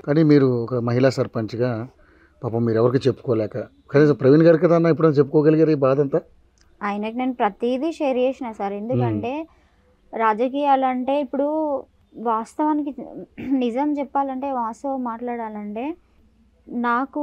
కానీ మీరు ఒక మహిళా సర్పంచ్గా పాపం మీరు ఎవరికి చెప్పుకోలేక కనీసం ప్రవీణ్ గారికి కదా అన్న ఎప్పుడైనా చెప్పుకోగలిగారు ఈ బాధ అంతా ఆయనకి నేను ప్రతిదీ షేర్ చేసిన సార్ ఎందుకంటే రాజకీయాలంటే ఇప్పుడు వాస్తవానికి నిజం చెప్పాలంటే వాస్తవం మాట్లాడాలంటే నాకు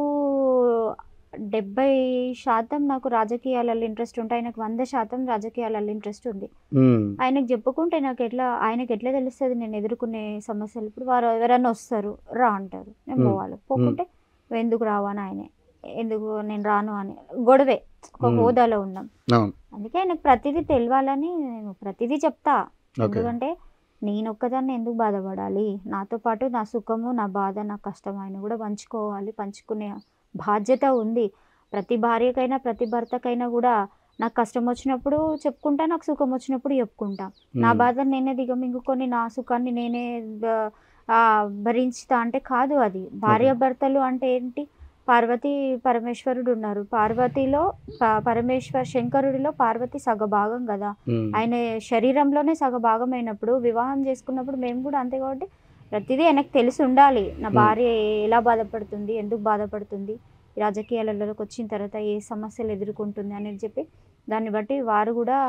డెబ్బై శాతం నాకు రాజకీయాలలో ఇంట్రెస్ట్ ఉంటే ఆయనకు వంద శాతం రాజకీయాలలో ఇంట్రెస్ట్ ఉంది ఉమ్, ఆయనకు చెప్పుకుంటే నాకు ఎట్లా ఆయనకి ఎట్లా తెలుస్తుంది నేను ఎదుర్కొనే సమస్యలు ఇప్పుడు వారు ఎవరైనా వస్తారు రా అంటారు నేను Hmm. పోవాలి పోకుంటే "నువ్వు ఎందుకు రావు అని ఆయనే ఎందుకు నేను రాను అని గొడవే ఒక Hmm. హోదాలో ఉన్నాం అవును అందుకే ఆయనకు ప్రతిదీ తెలియాలని నేను ప్రతిదీ చెప్తా ఓకే ఎందుకంటే నేను ఒక్కదాన్ని ఎందుకు బాధపడాలి నాతో పాటు నా సుఖము నా బాధ నా కష్టం ఆయన కూడా పంచుకోవాలి పంచుకునే బాధ్యత ఉంది ప్రతి భార్యకైనా ప్రతి భర్తకైనా కూడా నాకు కష్టం వచ్చినప్పుడు చెప్పుకుంటా నాకు సుఖం వచ్చినప్పుడు చెప్పుకుంటా నా ఉమ్, బాధను నేనే దిగమింగుకొని నా సుఖాన్ని నేనే ద- ఆ, భరించుతా అంటే కాదు అది భార్య భర్తలు అంటే ఏంటి పార్వతి పరమేశ్వరుడు ఉన్నారు పార్వతిలో ప- పరమేశ్వర్ శంకరుడిలో పార్వతి సగభాగం కదా ఉమ్, ఆయన శరీరంలోనే సగభాగం అయినప్పుడు వివాహం చేసుకున్నప్పుడు మేము కూడా అంతే కాబట్టి ప్రతిదీ ఆయనకు తెలిసి ఉండాలి నా Hmm. భార్య ఎలా బాధపడుతుంది ఎందుకు బాధపడుతుంది ఈ రాజకీయాలలోకి వచ్చిన తర్వాత ఏ సమస్యలు ఎదుర్కొంటుంది అనేది చెప్పి దాన్ని బట్టి వారు కూడా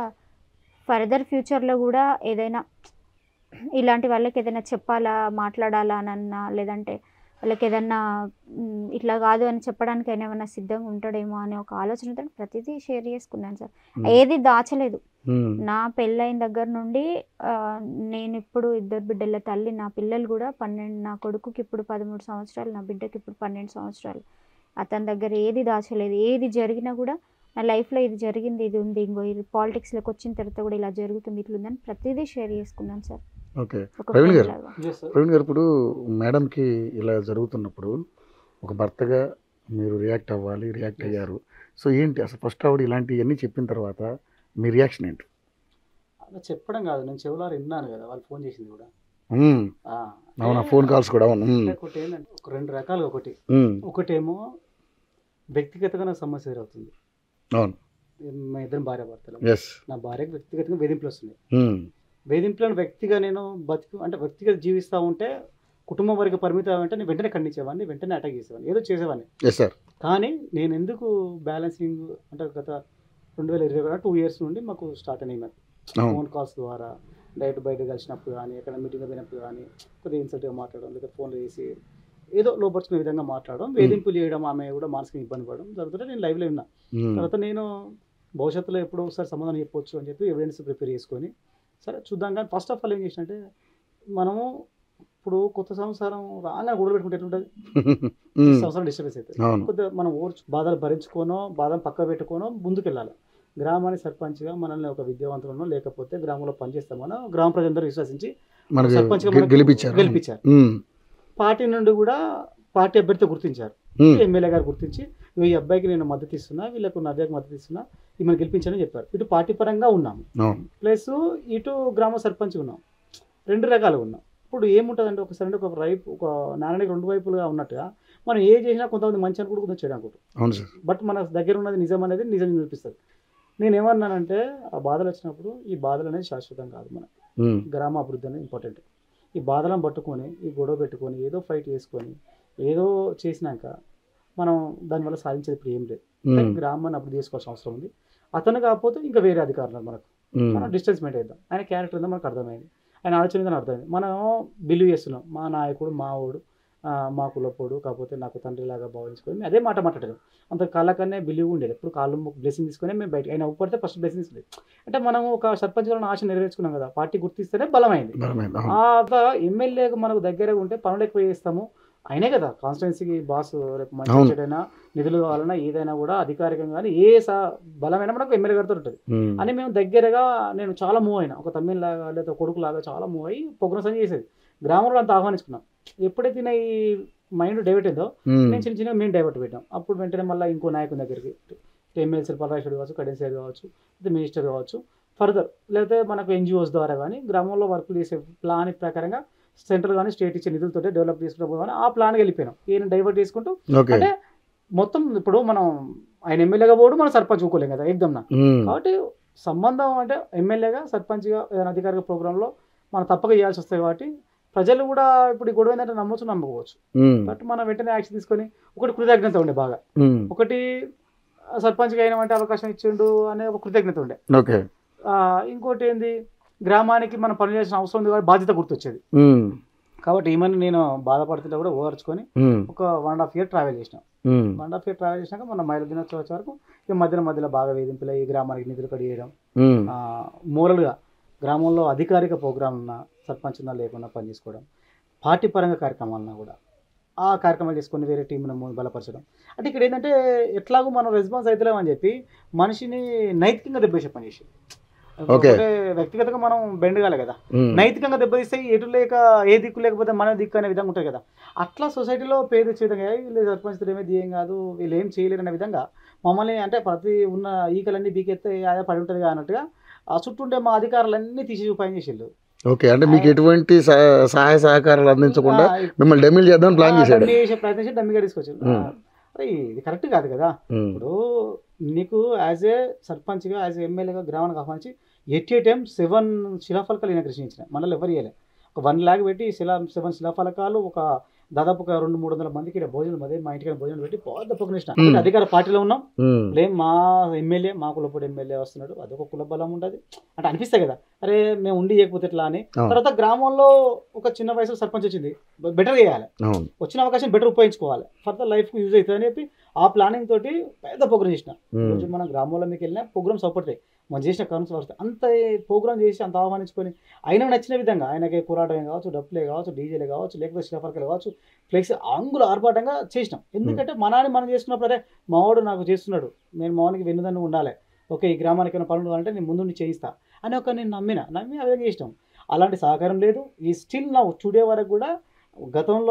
ఫర్దర్ ఫ్యూచర్లో కూడా ఏదైనా ఇలాంటి వాళ్ళకి ఏదైనా చెప్పాలా మాట్లాడాలా అనన్నా లేదంటే వాళ్ళకి ఏదన్నా మ్, ఇట్లా కాదు అని చెప్పడానికి ఆయన ఏమైనా సిద్ధంగా ఉంటాడేమో అనే ఒక ఆలోచనతో ప్రతిదీ షేర్ చేసుకున్నాను సార్ ఉమ్, ఏది దాచలేదు ఉమ్, నా పెళ్ళైన దగ్గర నుండి ఆ, నేను ఇప్పుడు ఇద్దరు బిడ్డల తల్లి నా పిల్లలు కూడా పన్నెండు నా కొడుకుకి ఇప్పుడు పదమూడు సంవత్సరాలు నా బిడ్డకి ఇప్పుడు పన్నెండు సంవత్సరాలు అతని దగ్గర ఏది దాచలేదు ఏది జరిగినా కూడా నా లైఫ్లో ఇది జరిగింది ఇది ఉంది ఇంకో ఇది పాలిటిక్స్లోకి వచ్చిన తర్వాత కూడా ఇలా జరుగుతుంది ఇట్లుందని ప్రతిదీ షేర్ చేసుకున్నాను సార్ ఓకే ఒక ప్రవీణ్ friend గారు. లాగా. ప్రవీణ్ గారు ఇప్పుడు మేడంకి ఇలా జరుగుతున్నప్పుడు ఒక భర్తగా మీరు రియాక్ట్ అవ్వాలి రియాక్ట్ అయ్యారు సో ఏంటి అసలు ఫస్ట్ ఆవిడ ఇలాంటివన్నీ చెప్పిన తర్వాత మీ రియాక్షన్ ఏంటి అలా చెప్పడం కాదు నేను చెవులారు విన్నాను కదా వాళ్ళు ఫోన్ చేసింది కూడా ఉమ్, ఆ, అవునా అంటే ఫోన్ కాల్స్ కూడా అవును ఉమ్, అంటే ఒకటి ఏంటంటే ఒక రెండు రకాలుగా ఒకటి ఉమ్, ఒకటేమో వ్యక్తిగతంగా నాకు సమస్య ఎదురవుతుంది అవును మా ఇద్దరం భార్య భర్తలు ఎస్ నా భార్యకు వ్యక్తిగతంగా వేధింపులు వస్తున్నాయి వేధింపులను వ్యక్తిగా నేను బతుకు అంటే వ్యక్తిగత జీవిస్తూ ఉంటే కుటుంబం వరకు పరిమితం అంటే నేను వెంటనే ఖండించేవాడిని వెంటనే అటాక్ చేసేవాడిని ఏదో చేసేవాడిని ఎస్ సార్ కానీ నేను ఎందుకు బ్యాలెన్సింగ్ అంటే గత రెండు వేల ఇరవై టూ ఇయర్స్ నుండి మాకు స్టార్ట్ అయినాయి మరి అవును ఫోన్ కాల్స్ ద్వారా డైరెక్ట్ బయట కలిసినప్పుడు కానీ ఎక్కడ మీటింగ్ పోయినప్పుడు కానీ కొద్దిగా ఇన్సల్ట్గా మాట్లాడడం లేదా ఫోన్లో చేసి ఏదో లోపరుచుకునే విధంగా మాట్లాడడం వేధింపులు చేయడం ఆమె కూడా మానసిక ఇబ్బంది పడడం జరుగుతుంటే నేను లైవ్లో ఉన్నా ఉమ్, తర్వాత నేను భవిష్యత్తులో ఎప్పుడో ఒకసారి సమాధానం చెప్పొచ్చు అని చెప్పి ఎవిడెన్స్ ప్రిపేర్ చేసుకొని సరే చూద్దాం కానీ ఫస్ట్ ఆఫ్ ఆల్ ఏం చేసినంటే మనము ఇప్పుడు కొత్త సంవత్సరం రాగానే గొడవ పెట్టుకుంటే ఎట్లుంటుంది ఉమ్, సంవత్సరం డిస్టర్బెన్స్ అవుతుంది అవును కొద్దిగా మనం ఓర్చు బాధలు భరించుకోనో బాధను పక్క పెట్టుకోనో ముందుకెళ్ళాలి గ్రామాన్ని సర్పంచ్గా మనల్ని ఒక విద్యావంతులను లేకపోతే గ్రామంలో పనిచేస్తామనో గ్రామ ప్రజలందరూ విశ్వసించి మనకి సర్పంచ్గా గె- మనకు గెలిపించారు గెలిపించారు ఉమ్, పార్టీ నుండి కూడా పార్టీ అభ్యర్థి గుర్తించారు ఉమ్, ఎమ్మెల్యే గారు గుర్తించి "ఇగో ఈ అబ్బాయికి నేను మద్దతు ఇస్తున్నా వీళ్ళకు నవ్యకు మద్దతు ఇస్తున్నా ఈమెను గెలిపించని చెప్పారు ఇటు పార్టీ పరంగా ఉన్నాము అవును ప్లస్ ఇటు గ్రామ సర్పంచ్ ఉన్నాం రెండు రకాలుగా ఉన్నాం ఇప్పుడు ఏముంటుందంటే ఒకసారి అంటే ఒక రైపు ఒక నారాయణకి రెండు వైపులుగా ఉన్నట్టుగా మనం ఏ చేసినా కొంతమంది మంచి అనుకుంటూ కొంత చెడు అనుకుంటాం అవును సార్ బట్ మన దగ్గర ఉన్నది నిజం అనేది నిజం చూపిస్తుంది నేను ఏమన్నానంటే ఆ బాధలు వచ్చినప్పుడు ఈ బాధలు అనేది శాశ్వతం కాదు మన ఉమ్, గ్రామ అభివృద్ధి అనేది ఇంపార్టెంట్ ఈ బాధలను పట్టుకొని ఈ గొడవ పెట్టుకొని ఏదో ఫైట్ చేసుకొని ఏదో చేసినాక మనం దానివల్ల సాధించేది ఇప్పుడు ఏం లేదు ఉమ్, గ్రామాన్ని అభివృద్ధి చేసుకోవాల్సిన అవసరం ఉంది అతను కాకపోతే ఇంకా వేరే అధికారులు మనకు ఉమ్, మనం డిస్టెన్స్ మెయింటైన్ చేద్దాం ఆయన క్యారెక్టర్ ఏందో మనకు అర్థమైంది ఆయన ఆలోచన ఏందో అర్థమైంది మనం బిలీవ్ చేస్తున్నాం మా నాయకుడు మా వాడు ఆ, మా కులపోడు కాకపోతే నాకు తండ్రిలాగా భావించుకొని మేము అదే మాట మాట్లాడేది అంత కాళ్ళకనే బిలీవ్ ఉండేది ఎప్పుడు కాళ్ళు బ్లెస్సింగ్ తీసుకొని మేము బయట ఆయన ఉప్పడితే ఫస్ట్ బ్లెస్సింగ్ తీసుకుంది అంటే మనం ఒక సర్పంచ్ గారిని ఆశ నెరవేర్చుకున్నాం కదా పార్టీ గుర్తిస్తేనే బలమైంది బలమైంది, అవును. ఆ ఎమ్మెల్యేకు మనకు దగ్గరగా ఉంటే పనులు ఎక్కువ చేస్తాము అయినే కదా కాన్స్టిట్యున్సీకి బాస్ రేపు మంచి అవును. చెడైనా నిధులు కావాలన్నా ఏదైనా కూడా అధికారికంగా కానీ ఏ సా బలమైనా మనకు ఎమ్మెల్యే గారితో ఉంటుంది ఉమ్, అని మేము దగ్గరగా నేను చాలా మూవ్ అయినా ఒక తమిళ లాగా లేదా కొడుకు లాగా చాలా మూవ్ అయ్యి ప్రోగ్రెస్ అని చేసేది గ్రామంలో అంతా ఆహ్వానించుకున్నాం ఎప్పుడైతే నా ఈ మైండ్ డైవర్ట్ అయిందో ఉమ్, నేను చిన్న చిన్నగా మేము డైవర్ట్ పెట్టాం అప్పుడు వెంటనే మళ్ళీ ఇంకో నాయకుని దగ్గరికి ఎమ్మెల్సీ పరమేశ్వరుడు కావచ్చు కడెన్సీ కావచ్చు లేదా మినిస్టర్ కావచ్చు ఫర్దర్ లేకపోతే మనకు ఎన్జిఓస్ ద్వారా కానీ గ్రామంలో వర్క్ చేసే ప్లాన్ ప్రకారంగా సెంట్రల్ కానీ స్టేట్ ఇచ్చే నిధులతో డెవలప్ చేసుకుంటూ పోదామని ఆ ప్లాన్కి వెళ్ళిపోయినాం ఈయన డైవర్ట్ చేసుకుంటూ ఓకే అంటే మొత్తం ఇప్పుడు మనం ఆయన ఎమ్మెల్యేగా పోడు మనం సర్పంచ్ ఊకోలేం కదా ఎగ్దమ్నా ఉమ్, కాబట్టి సంబంధం అంటే ఎమ్మెల్యేగా సర్పంచ్గా ఏదైనా అధికారిక ప్రోగ్రాంలో మనం తప్పక చేయాల్సి వస్తాయి కాబట్టి ప్రజలు కూడా ఇప్పుడు ఈ గొడవ ఏంటంటే నమ్మొచ్చు నమ్మకపోవచ్చు ఉమ్, బట్ మనం వెంటనే యాక్షన్ తీసుకొని ఒకటి కృతజ్ఞత ఉండే బాగా ఉమ్, ఒకటి సర్పంచ్గా అయినామంటే అవకాశం ఇచ్చిండు అనే ఒక కృతజ్ఞత ఉండే ఓకే ఆ, ఇంకోటి ఏంది గ్రామానికి మనం పని చేసిన అవసరం ఉంది కాబట్టి బాధ్యత గుర్తొచ్చేది ఉమ్, కాబట్టి ఈమెను నేను బాధపడుతుంటే కూడా ఓదార్చుకొని ఉమ్, ఒక one and half year travel చేసినాం ఉమ్, one and half year travel చేసినాక మన మహిళ దినోత్సవం వచ్చే వరకు ఈ మధ్యలో మధ్యలో బాగా వేధింపులు ఈ గ్రామానికి నిధులు కడి చేయడం ఉమ్, మోరల్గా గ్రామంలో అధికారిక ప్రోగ్రాం ఉన్న సర్పంచ్ ఉన్నా లేకుండా పనిచేసుకోవడం పార్టీ పరంగా కార్యక్రమాలన్నా కూడా ఆ కార్యక్రమాలు చేసుకొని వేరే టీంను బలపరచడం అంటే ఇక్కడ ఏంటంటే ఎట్లాగో మనం రెస్పాన్స్ అవుతలేమని చెప్పి మనిషిని నైతికంగా దెబ్బేసే పని చేసి Okay. ఒకటే వ్యక్తిగతంగా మనం బెండ్ కాలే కదా ఉమ్, నైతికంగా దెబ్బతీస్తే ఎటు లేక ఏ దిక్కు లేకపోతే మన దిక్కు అనే విధంగా ఉంటుంది కదా అట్లా సొసైటీలో పేరు వచ్చే విధంగా "ఏయ్, వీళ్ళు సర్పంచ్ ఏమీ ఏం కాదు వీళ్ళు ఏం చేయలేరు అనే విధంగా మమ్మల్ని అంటే ప్రతి ఉన్న ఈకలన్నీ బీకెత్తే ఆదా పడి ఉంటుంది అన్నట్టుగా ఆ చుట్టూ ఉండే మా అధికారులన్నీ తీసి పని చేసేళ్ళు ఓకే అంటే మీకు ఎటువంటి సహ- సహాయ సహకారాలు అందించకుండా ఆ, మిమ్మల్ని డెమిల్ చేద్దాం ప్లాన్ ఆ, చేశాడు డమ్మీ చేసే ప్రయత్నం చేసి డమ్మిగా తీసుకొచ్చారు Hmm. అరే ఇది కరెక్ట్ కాదు కదా ఉమ్, ఇప్పుడు నీకు యాజ్ ఏ సర్పంచ్గా యాజ్ ఏ ఎమ్మెల్యేగా గ్రామానికి ఆహ్వానించి ఎట్ ఏ టైం సెవెన్ శిలాఫలకాలు ఈయన కృషించిన మనల్ని ఎవరు ఇవ్వలే ఒక వన్ ల్యాక్ పెట్టి శిలా సెవెన్ శిలాఫలకాలు ఒక దాదాపు ఒక రెండు మూడు వందల మందికి ఈడ భోజనం అదే మా ఇంటికి భోజనం పెట్టి పెద్ద పొగనిచ్చిన Hmm. అధికార పార్టీలో ఉన్నాం ఉమ్, లేం మా ఎమ్మెల్యే మా కులపూడి ఎమ్మెల్యే వస్తున్నాడు అదొక కుల బలం ఉంటుంది అంటే అనిపిస్తాయి కదా అరే మేము ఉండి చేయకపోతే ఎట్లా అని అవును. తర్వాత గ్రామంలో ఒక చిన్న వయసులో సర్పంచ్ వచ్చింది బెటర్ చేయాలి అవును వచ్చిన అవకాశం బెటర్ ఉపయోగించుకోవాలి ఫర్దర్ లైఫ్కి యూజ్ అవుతుంది అని చెప్పి ఆ ప్లానింగ్ తోటి పెద్ద ప్రోగ్రామ్ చేసిన ఉమ్, రోజు మనం గ్రామంలో మీకు వెళ్ళినా ప్రోగ్రామ్స్ సపోర్ట్ మనం చేసిన కర్మ్స్ వస్తాయి అంత ప్రోగ్రామ్ చేసి అంత ఆహ్వానించుకొని ఆయనకు నచ్చిన విధంగా ఆయనకి కురాటమే కావచ్చు డప్పులే కావచ్చు డీజేలే కావచ్చు లేకపోతే శిలఫర్కలు కావచ్చు ఫ్లెక్స్ అంగులు ఆర్భాటంగా చేసినాం ఎందుకంటే మనాన్ని మనం చేసుకున్నప్పుడు అరే మావాడు నాకు చేస్తున్నాడు నేను మావానికి వెన్నుదన్ను ఉండాలి ఓకే ఈ గ్రామానికి ఏమైనా పనులు అంటే నేను ముందు చేయిస్తా అని ఒక నేను నమ్మిన నమ్మి అదే చేసినాం అలాంటి సహకారం లేదు ఈ స్టిల్ నా చూడే వరకు కూడా గతంలో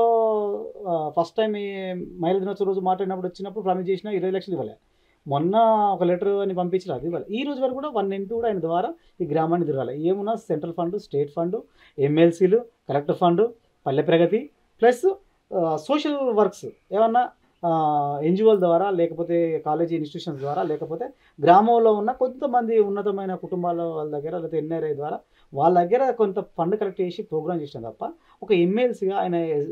ఫస్ట్ టైం ఈ మహిళా దినోత్సవం రోజు మాట్లాడినప్పుడు వచ్చినప్పుడు ప్రామిస్ చేసిన ఇరవై లక్షలు ఇవ్వలే మొన్న ఒక లెటర్ అని పంపించారు అది ఇవ్వాలి ఈ రోజు వరకు కూడా వన్ ఎంపీ కూడా ఆయన ద్వారా ఈ గ్రామాన్ని తిరగాలి ఏమున్నా సెంట్రల్ ఫండ్ స్టేట్ ఫండ్ ఎమ్మెల్సీలు collector fund Palle Pragathi plus social works ఏమన్నా ఎన్జిఓల ద్వారా లేకపోతే కాలేజీ ఇన్స్టిట్యూషన్స్ ద్వారా లేకపోతే గ్రామంలో ఉన్న కొంతమంది ఉన్నతమైన కుటుంబాల వాళ్ళ దగ్గర లేకపోతే ఎన్ఆర్ఐ ద్వారా వాళ్ళ దగ్గర కొంత ఫండ్ కలెక్ట్ చేసి ప్రోగ్రామ్ చేసిన తప్ప ఒక ఎమ్మెల్సీగా ఆయన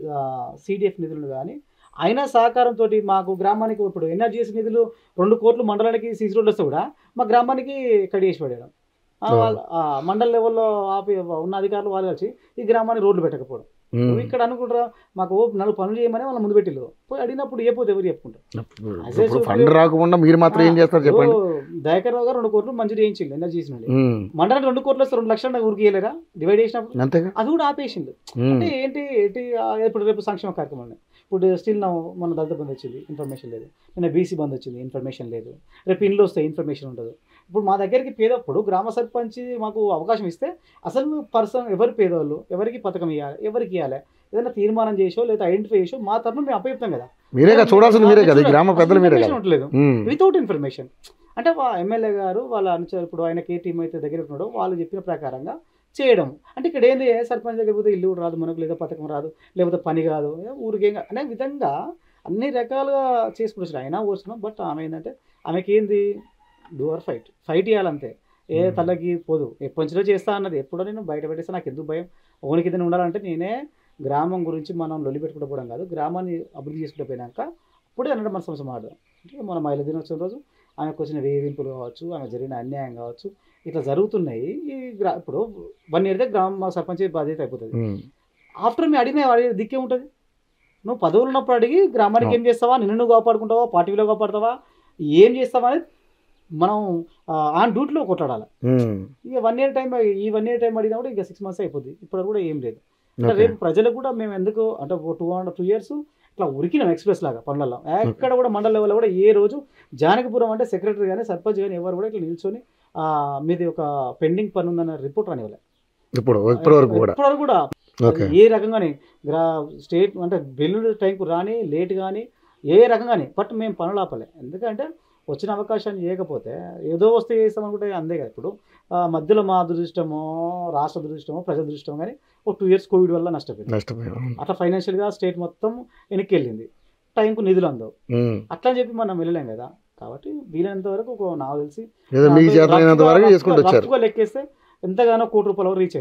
సిడిఎఫ్ నిధులు కానీ అయినా సహకారంతో మాకు గ్రామానికి ఇప్పుడు ఎన్ఆర్జీఎస్ నిధులు రెండు కోట్లు మండలానికి సీసీ రోడ్లు వస్తే కూడా మా గ్రామానికి కడి చేసి పడేయడం ఆ, వాళ్ళ ఆ, మండల లెవెల్లో ఆపి ఉన్న అధికారులు వాళ్ళు కలిసి ఈ గ్రామానికి రోడ్లు పెట్టకపోవడం ఉమ్. నువ్వు ఇక్కడ అనుకుంటారా మాకు ఓ నాలుగు పనులు చేయమని వాళ్ళ ముందు పెట్టిల్లు పోయి అడిగినప్పుడు ఏ పోతే ఎవరు చెప్పుకుంటారు అదే ఇప్పుడు చూపు- ఫండ్ రాకుండా మీరు మాత్రం ఏం చేస్తారు చెప్పండి దయాకర్ రావు గారు రెండు కోట్లు మంజూరు చేయించిండు ఎనర్జీస్ నుండి ఉమ్, మండలం రెండు కోట్లు వస్తే రెండు లక్షలు నాకు ఊరికి ఇయ్యలేరా డివైడ్ చేసినప్పుడు అంతేగా అది కూడా ఆపేసిండు ఉమ్, అంటే ఏంటి ఏంటి ఆ, ఇప్పుడు రేపు సంక్షేమ కార్యక్రమాలు ఉన్నాయి. ఇప్పుడు స్టిల్ నా మన దళిత బంధు వచ్చింది ఇన్ఫర్మేషన్ లేదు నిన్న బీసీ బంధు వచ్చింది ఇన్ఫర్మేషన్ లేదు రేపు ఇండ్లు వస్తాయి ఇన్ఫర్మేషన్ ఉండదు ఇప్పుడు మా దగ్గరికి పేదప్పుడు గ్రామ సర్పంచ్ మాకు అవకాశం ఇస్తే అసలు పర్సన్ ఎవరు పేదవాళ్ళు ఎవరికి పథకం ఇవ్వాలి ఎవరికి ఇవ్వాలి ఏదైనా తీర్మానం చేసో లేదా ఐడెంటిఫై చేసో మా తరఫున మేము అప్పచెప్తాం కదా మీరేగా చూడాల్సింది మీరే కదా ఈ గ్రామ పెద్దలు మీరే కదా ఉండలేదు ఉమ్, వితౌట్ ఇన్ఫర్మేషన్ అంటే వా ఎమ్మెల్యే గారు వాళ్ళ అనుచరు ఇప్పుడు ఆయనకి ఏ టీం అయితే దగ్గర ఉన్నాడో వాళ్ళు చెప్పిన ప్రకారంగా చేయడం అంటే ఇక్కడ ఏంది ఏ సర్పంచ్ దగ్గర పోతే ఇల్లు కూడా రాదు మనకు లేదా పథకం రాదు లేకపోతే పని కాదు ఏ ఊరికేం కాదు అనే విధంగా అన్ని రకాలుగా చేసుకుంటారు అయినా వస్తున్నాం బట్ ఆమె ఏంటంటే ఆమెకి ఏంది డూఆర్ ఫైట్ ఫైట్ చేయాలంతే ఏ Hmm. తల్లకి పోదు ఎప్పటి నుంచో చేస్తా అన్నది ఎప్పుడో నేను బయట పెట్టేస్తా నాకు ఎందుకు భయం ఓనికి ఏదైనా ఉండాలంటే నేనే గ్రామం గురించి మనం లొల్లి పెట్టుకుంటూ పోవడం కాదు గ్రామాన్ని అభివృద్ధి చేసుకుంటూ పోయినాక అప్పుడే అన్నట్టు మన సమస్య మాట్లాడదాం అంటే మన మహిళా దినోత్సవం రోజు ఆమెకు వచ్చిన వేధింపులు కావచ్చు ఆమె జరిగిన అన్యాయం కావచ్చు ఇట్లా జరుగుతున్నాయి ఈ గ్రా ఇప్పుడు వన్ ఇయర్ గ్రామ సర్పంచ్ బాధ్యత అయిపోతుంది ఉమ్, ఆఫ్టర్ మీ అడిగిన అడిగే దిక్కే ఉంటుంది నువ్వు పదవులు ఉన్నప్పుడు అడిగి గ్రామానికి ఏం చేస్తావా నిన్ను నువ్వు కాపాడుకుంటావా పార్టీలో కాపాడుతావా ఏం చేస్తావా అనేది మనం ఆన్ డ్యూటీలో కొట్లాడాలి ఉమ్, ఇక వన్ ఇయర్ టైం ఈ వన్ ఇయర్ టైం అడిగినా కూడా ఇక సిక్స్ మంత్స్ అయిపోద్ది ఇప్పుడు కూడా ఏం లేదు అంటే ఓకే. రేపు ప్రజలకు కూడా మేము ఎందుకు అంటే టూ అండ్ టూ ఇయర్స్ ఇట్లా ఉరికినాం ఎక్స్ప్రెస్ లాగా పనులలో ఎక్కడ కూడా మండల లెవెల్లో కూడా ఏ రోజు జానకిపురం అంటే సెక్రటరీ కానీ సర్పంచ్ కానీ ఎవరు కూడా ఇట్లా నిల్చొని ఆ, మీది ఒక పెండింగ్ పని ఉందన్న రిపోర్ట్ రానివ్వాలి ఇప్పుడు ఇప్పటి వరకు కూడా ఇప్పటివరకు కూడా ఓకే అది ఏ రకంగానే గ్రా స్టేట్ అంటే బిల్లు టైంకు రాని లేట్ కానీ ఏ రకంగానే బట్ మేము పనులు ఆపలే ఎందుకంటే వచ్చిన అవకాశాన్ని చేయకపోతే ఏదో వస్తే చేస్తామనుకుంటే అందే కదా ఇప్పుడు ఆ, మధ్యలో మా దురదృష్టమో రాష్ట్ర దురదృష్టమో ప్రజల దురదృష్టమో కానీ ఒక టూ ఇయర్స్ కోవిడ్ వల్ల నష్టపోయింది నష్టపోయాం అట్లా ఫైనాన్షియల్గా స్టేట్ మొత్తం వెనక్కి వెళ్ళింది టైంకు నిధులు అందవు ఉమ్, అట్లా అని చెప్పి మనం వెళ్ళలేం కదా కాబట్టి వీలైనంత వరకు ఒక నాకు తెలిసి ఏదో మీకు చేతనైనంత వరకు చేసుకుంటూ వచ్చారు రఫ్గా లెక్కేస్తే ఎంతగానో కోటి రూపాయల వరకు రీచ్ అయినాం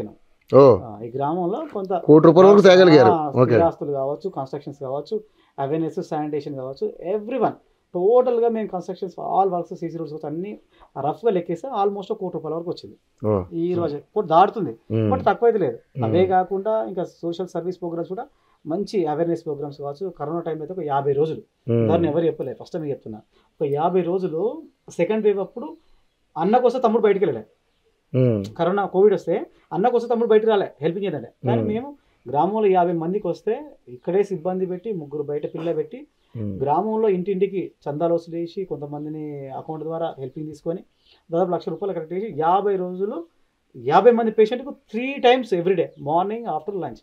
ఓ ఆ, ఈ గ్రామంలో కొంత కోటి రూపాయల వరకు తేగలిగారు ఆ, ఓకే స్థిరాస్తులు కావచ్చు కన్స్ట్రక్షన్స్ కావచ్చు అవేర్నెస్ శానిటేషన్ కావచ్చు ఎవ్రీ వన్ టోటల్గా మేము constructions all works CC roads కావచ్చు అన్ని రఫ్గా లెక్కేస్తే ఆల్మోస్ట్ కోటి రూపాయల వరకు వచ్చింది ఓ ఈ రోజు ఇప్పుడు దాటుతుంది ఉమ్. బట్ తక్కువ అయితే లేదు ఉమ్. అవే కాకుండా ఇంకా సోషల్ సర్వీస్ ప్రోగ్రామ్స్ కూడా మంచి అవేర్నెస్ ప్రోగ్రామ్స్ కావచ్చు కరోనా టైం అయితే ఒక యాభై రోజులు ఉమ్. దాన్ని ఎవరు చెప్పలేదు ఫస్ట్ మీకు చెప్తున్నా ఒక యాభై రోజులు సెకండ్ వేవ్ అప్పుడు అన్న కోసం తమ్ముడు బయటికి వెళ్ళలే ఉమ్. కరోనా కోవిడ్ వస్తే అన్న కోసం తమ్ముడు బయటికి రాలే హెల్పింగ్ చేయాలంటే కానీ Hmm. మేము గ్రామంలో యాభై మందికి వస్తే ఇక్కడే సిబ్బంది పెట్టి ముగ్గురు బయట పిల్ల పెట్టి ఉమ్. గ్రామంలో ఇంటింటికి చందాలు వసూలు చేసి కొంతమందిని అకౌంట్ ద్వారా హెల్పింగ్ తీసుకొని దాదాపు లక్ష రూపాయలు కరెక్ట్ చేసి యాభై రోజులు యాభై మంది పేషెంట్కు three times everyday morning after lunch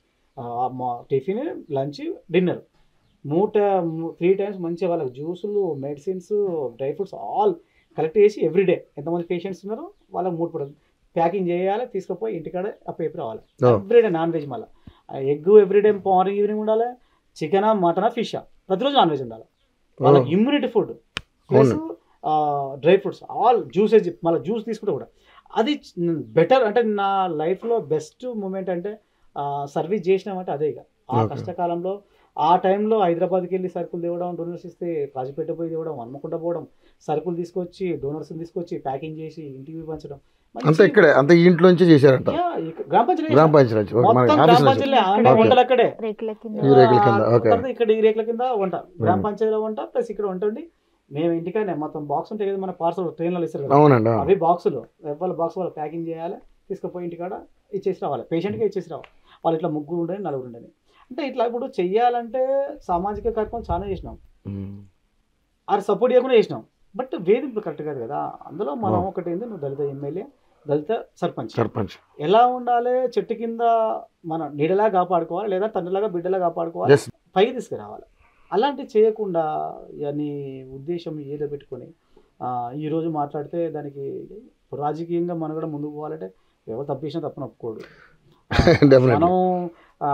tiffin lunch dinner మూడు త్రీ టైమ్స్ మంచిగా వాళ్ళకి జ్యూసులు medicines dry fruits all collect చేసి ఎవ్రీడే ఎంతమంది పేషెంట్స్ ఉన్నారో వాళ్ళకి మూడు పూటలు ప్యాకింగ్ చేయాలి తీసుకుపోయి ఇంటికాడ ఆ పేపర్ రావాలి Oh. ఎవ్రీడే నాన్ వెజ్ మళ్ళీ ఎగ్ ఎవ్రీడే మార్నింగ్ ఈవినింగ్ ఉండాలి చికెనా మటనా ఫిషా ప్రతిరోజు నాన్ వెజ్ ఉండాలి వాళ్ళకి immunity food plus dry fruits all juices మళ్ళీ జ్యూస్ తీసుకుంటే కూడా అది బెటర్ అంటే నా లైఫ్లో బెస్ట్ మూమెంట్ అంటే సర్వీస్ చేసినామంటే అదే ఇక ఆ Okay. కష్టకాలంలో ఆ టైంలో హైదరాబాద్కి వెళ్ళి సరుకులు తేవడం డోనర్స్ ఇస్తే కాజీపేట పోయి తేవడం హన్మకొండ పోవడం సరుకులు తీసుకొచ్చి డోనర్స్ తీసుకొచ్చి ప్యాకింగ్ చేసి ఇంటికి పంచడం మంచి- అంతా ఇక్కడే అంతా ఇంట్లోంచి చేశారంట Yeah, ఇక- గ్రామ పంచాయతీ గ్రామ పంచాయతీ నుంచి. ఓకే, మన మొత్తం ఆఫీస్ గ్రామ నుంచి పంచాయతీలే ఆంధ్ర Okay. వంటలు అక్కడే రేకుల కింద ఈ రేకుల కింద, ఆ, ఓకే. తర్వాత ఇక్కడ ఈ రేకుల కింద వంట గ్రామ మ్మ్. పంచాయతీలో వంట ప్లస్ ఇక్కడ వంట ఉండి మేము ఇంటికైనా మొత్తం బాక్స్ ఉంటాయి కదా మన పార్సల్ ట్రైన్లో ఇస్తారు కదా అవునండి అవును. అవి బాక్సులు వాళ్ళ బాక్స్ వాళ్ళు ప్యాకింగ్ చేయాలి తీసుకుపోయి ఇంటికాడ ఇచ్చేసి రావాలి పేషెంట్కి ఇచ్చేసి రావాలి వాళ్ళు ఇట్లా ముగ్గురు ఉండని నలుగురు ఉండని అంటే ఇట్లా ఇప్పుడు చెయ్యాలంటే సామాజిక కార్యక్రమం చాలా చేసినాం ఉమ్. అది సపోర్ట్ చేయకుండా చేసినాం బట్ వేధింపులు కరెక్ట్ కాదు కదా అందులో మనం అవును. ఒకటి ఏంది నువ్వు దళిత ఎమ్మెల్యే దళిత సర్పంచ్ సర్పంచ్ ఎలా ఉండాలి చెట్టు కింద మన నీడలా కాపాడుకోవాలి లేదా తండ్రిలాగా బిడ్డలా కాపాడుకోవాలి Yes. పైకి తీసుకురావాలి అలాంటివి చేయకుండా ఇక నీ ఉద్దేశం ఏదో పెట్టుకొని ఆ, ఈ రోజు మాట్లాడితే దానికి రాజకీయంగా మనం కూడా ముందుకు పోవాలంటే ఎవరు తప్పించినా తప్పని ఒప్పుకోడు డెఫినెట్లీ మనం ఆ,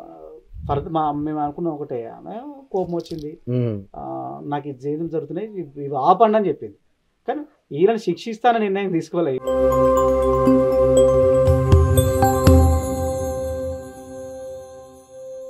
ఫర్- మా మేము అనుకున్నాం ఒకటే ఆమె కోపం వచ్చింది ఆ, నాకు ఇది చేయడం జరుగుతున్నాయి ఇవి ఇవి ఆపండి అని చెప్పింది కానీ ఈయన శిక్షిస్తానని నిర్ణయం తీసుకోవాలి